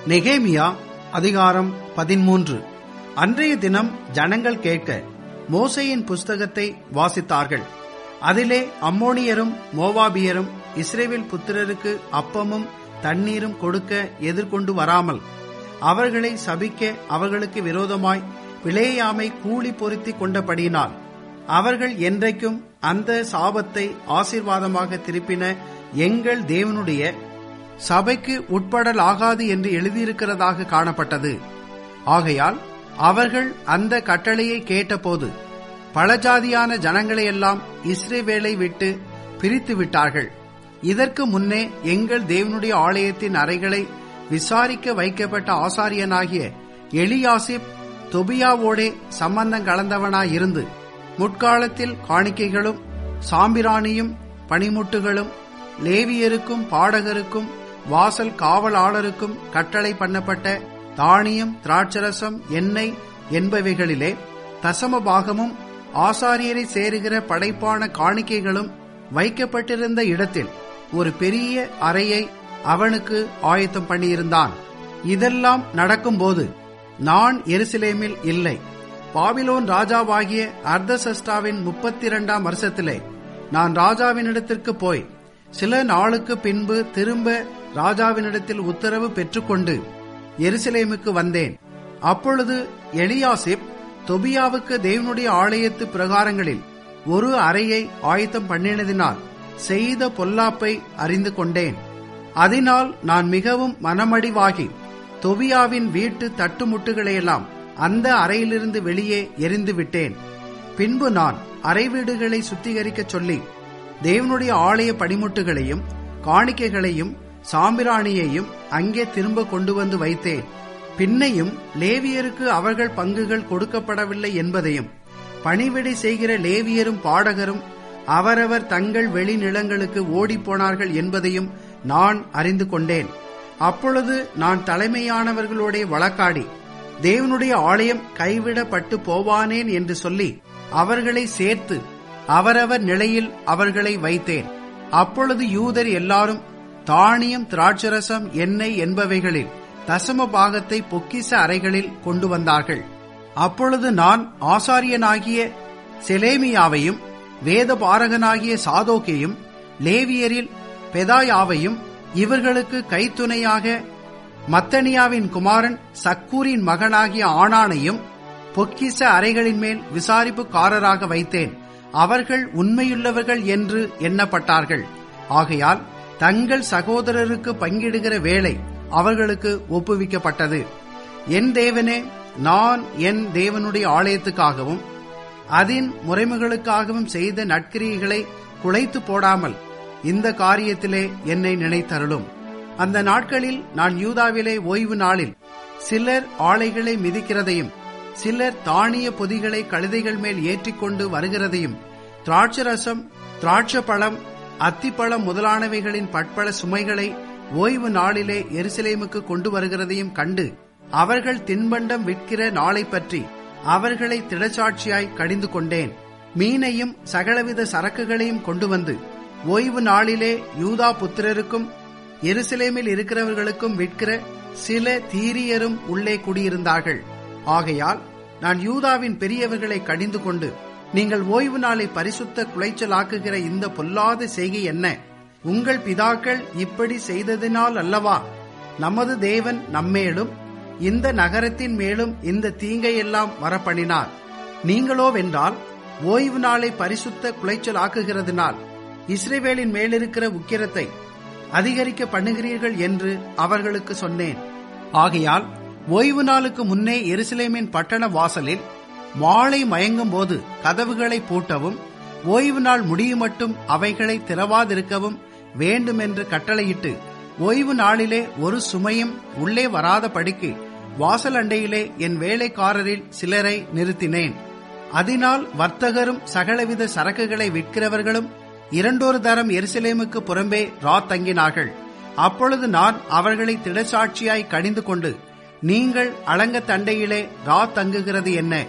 நெகேமியா அதிகாரம் பதிமூன்று அன்றைய தினம் ஜனங்கள் கேட்க மோசையின் புஸ்தகத்தை வாசித்தார்கள் அதிலே அம்மோனியரும் மோவாபியரும் இஸ்ரேவேல் புத்திரருக்கு அப்பமும் தண்ணீரும் கொடுக்க எதிர்கொண்டு வராமல் அவர்களை சபிக்க அவர்களுக்கு விரோதமாய் பிளேயாமை கூலி பொருத்தி கொண்டபடியினால் அவர்கள் என்றைக்கும் அந்த சாபத்தை ஆசீர்வாதமாக திருப்பின எங்கள் தேவனுடைய சபைக்கு உட்படலாகாது என்று எழுதியிருக்கிறதாக காணப்பட்டது ஆகையால் அவர்கள் அந்த கட்டளையை கேட்டபோது பலஜாதியான ஜனங்களையெல்லாம் இஸ்ரேவேலை விட்டு பிரித்து விட்டார்கள் இதற்கு முன்னே எங்கள் தேவனுடைய ஆலயத்தின் அறைகளை விசாரிக்க வைக்கப்பட்ட ஆசாரியனாகிய எலியாசிப் தொபியாவோடே சம்பந்தம் கலந்தவனாயிருந்து முற்காலத்தில் காணிக்கைகளும் சாம்பிராணியும் பனிமுட்டுகளும் லேவியருக்கும் பாடகருக்கும் வாசல் காவலாளருக்கும் கட்டளை பண்ணப்பட்ட தானியம் திராட்சரசம் எண்ணெய் என்பவைகளிலே தசம பாகமும் ஆசாரியரை சேருகிற படைப்பான காணிக்கைகளும் வைக்கப்பட்டிருந்த இடத்தில் ஒரு பெரிய அறையை அவனுக்கு ஆயத்தம் பண்ணியிருந்தான் இதெல்லாம் நடக்கும்போது நான் எருசலேமில் இல்லை பாபிலோன் ராஜாவாகிய அர்த்தசஷ்டாவின் முப்பத்தி இரண்டாம் வருஷத்திலே நான் ராஜாவினிடத்திற்கு போய் சில நாளுக்கு பின்பு திரும்ப ராஜாவினிடத்தில் உத்தரவு பெற்றுக்கொண்டு எருசலேமுக்கு வந்தேன் அப்பொழுது எலியாசிப் தொபியாவுக்கு தேவனுடைய ஆலயத்து பிரகாரங்களில் ஒரு அறையை ஆயத்தம் பண்ணினதினால் செய்த பொல்லாப்பை அறிந்து கொண்டேன் அதனால் நான் மிகவும் மனமடிவாகி தொபியாவின் வீட்டு தட்டுமுட்டுகளையெல்லாம் அந்த அறையிலிருந்து வெளியே எரிந்து விட்டேன் பின்பு நான் அறை வீடுகளை சுத்திகரிக்கச் சொல்லி தேவனுடைய ஆலய படிமுட்டுகளையும் காணிக்கைகளையும் சாம்பிராணியையும் அங்கே திரும்ப கொண்டு வந்து வைத்தேன் பின்னையும் லேவியருக்கு அவர்கள் பங்குகள் கொடுக்கப்படவில்லை என்பதையும் பணிவிடை செய்கிற லேவியரும் பாடகரும் அவரவர் தங்கள் வெளிநிலங்களுக்கு ஓடிப்போனார்கள் என்பதையும் நான் அறிந்து கொண்டேன் அப்பொழுது நான் தலைமையானவர்களோட வழக்காடி தேவனுடைய ஆலயம் கைவிடப்பட்டு போவானேன் என்று சொல்லி அவர்களை சேர்த்து அவரவர் நிலையில் அவர்களை வைத்தேன் அப்பொழுது யூதர் எல்லாரும் தானியம் திராட்சரசம் எண்ணெய் என்பவைகளில் தசம பாகத்தை பொக்கிச அறைகளில் கொண்டு வந்தார்கள் அப்பொழுது நான் ஆசாரியனாகிய செலேமியாவையும் வேத பாரகனாகிய சாதோக்கையும் லேவியரில் பெதாயாவையும் இவர்களுக்கு கைத்துணையாக மத்தனியாவின் குமாரன் சக்கூரின் மகனாகிய ஆனானையும் பொக்கிச அறைகளின் மேல் விசாரிப்புக்காரராக வைத்தேன் அவர்கள் உண்மையுள்ளவர்கள் என்று எண்ணப்பட்டார்கள் ஆகையால் தங்கள் சகோதரருக்கு பங்கிடுகிற வேலை அவர்களுக்கு ஒப்புவிக்கப்பட்டது என் தேவனே நான் என் தேவனுடைய ஆலயத்துக்காகவும் அதன் முறைமைகளுக்காகவும் செய்த நட்கிரியைகளை குலைத்து போடாமல் இந்த காரியத்திலே என்னை நினைத்தருளும் அந்த நாட்களில் நான் யூதாவிலே ஓய்வு நாளில் சிலர் ஆலைகளை மிதிக்கிறதையும் சிலர் தானிய பொதிகளை கழுதைகள் மேல் ஏற்றிக்கொண்டு வருகிறதையும் திராட்சரசம் திராட்ச பழம் அத்திப்பழம் முதலானவைகளின் பட்பல சுமைகளை ஓய்வு நாளிலே எருசலேமுக்கு கொண்டு வருகிறதையும் கண்டு அவர்கள் தின்பண்டம் விற்கிற நாளை பற்றி அவர்களை திடச்சாட்சியாய் கடிந்து கொண்டேன் மீனையும் சகலவித சரக்குகளையும் கொண்டு வந்து ஓய்வு நாளிலே யூதா புத்திரருக்கும் எருசலேமில் இருக்கிறவர்களுக்கும் விற்கிற சில தீரியரும் உள்ளே குடியிருந்தார்கள் ஆகையால் நான் யூதாவின் பெரியவர்களை கடிந்து கொண்டு நீங்கள் ஓய்வு நாளை பரிசுத்த குலைச்சலாக்குகிற இந்த பொல்லாத செய்கை என்ன உங்கள் பிதாக்கள் இப்படி செய்ததினால் அல்லவா நமது தேவன் நம்மேலும் இந்த நகரத்தின் மேலும் இந்த தீங்கையெல்லாம் வரப்பண்ணினார் நீங்களோ வென்றால் ஓய்வு நாளை பரிசுத்த குலைச்சல் ஆக்குகிறதுனால் இஸ்ரேவேலின் மேலிருக்கிற உக்கிரத்தை அதிகரிக்க பண்ணுகிறீர்கள் என்று அவர்களுக்கு சொன்னேன் ஆகையால் ஓய்வு நாளுக்கு முன்னே எருசலேமின் பட்டண வாசலில் மாலை மயங்கும் போது கதவுகளை பூட்டவும் ஓய்வு நாள் முடியும் மட்டும் அவைகளை திறவாதிருக்கவும் வேண்டுமென்று கட்டளையிட்டு ஓய்வு நாளிலே ஒரு சுமையும் உள்ளே வராத படிக்கு வாசல் அண்டையிலே என் வேலைக்காரரில் சிலரை நிறுத்தினேன் அதனால் வர்த்தகரும் சகலவித சரக்குகளை விற்கிறவர்களும் இரண்டொரு தரம் எருசலேமுக்கு புறம்பே ரா தங்கினார்கள் அப்பொழுது நான் அவர்களை திடசாட்சியாய் கடிந்து கொண்டு நீங்கள் அலங்க தண்டையிலே ரா தங்குகிறது என்ன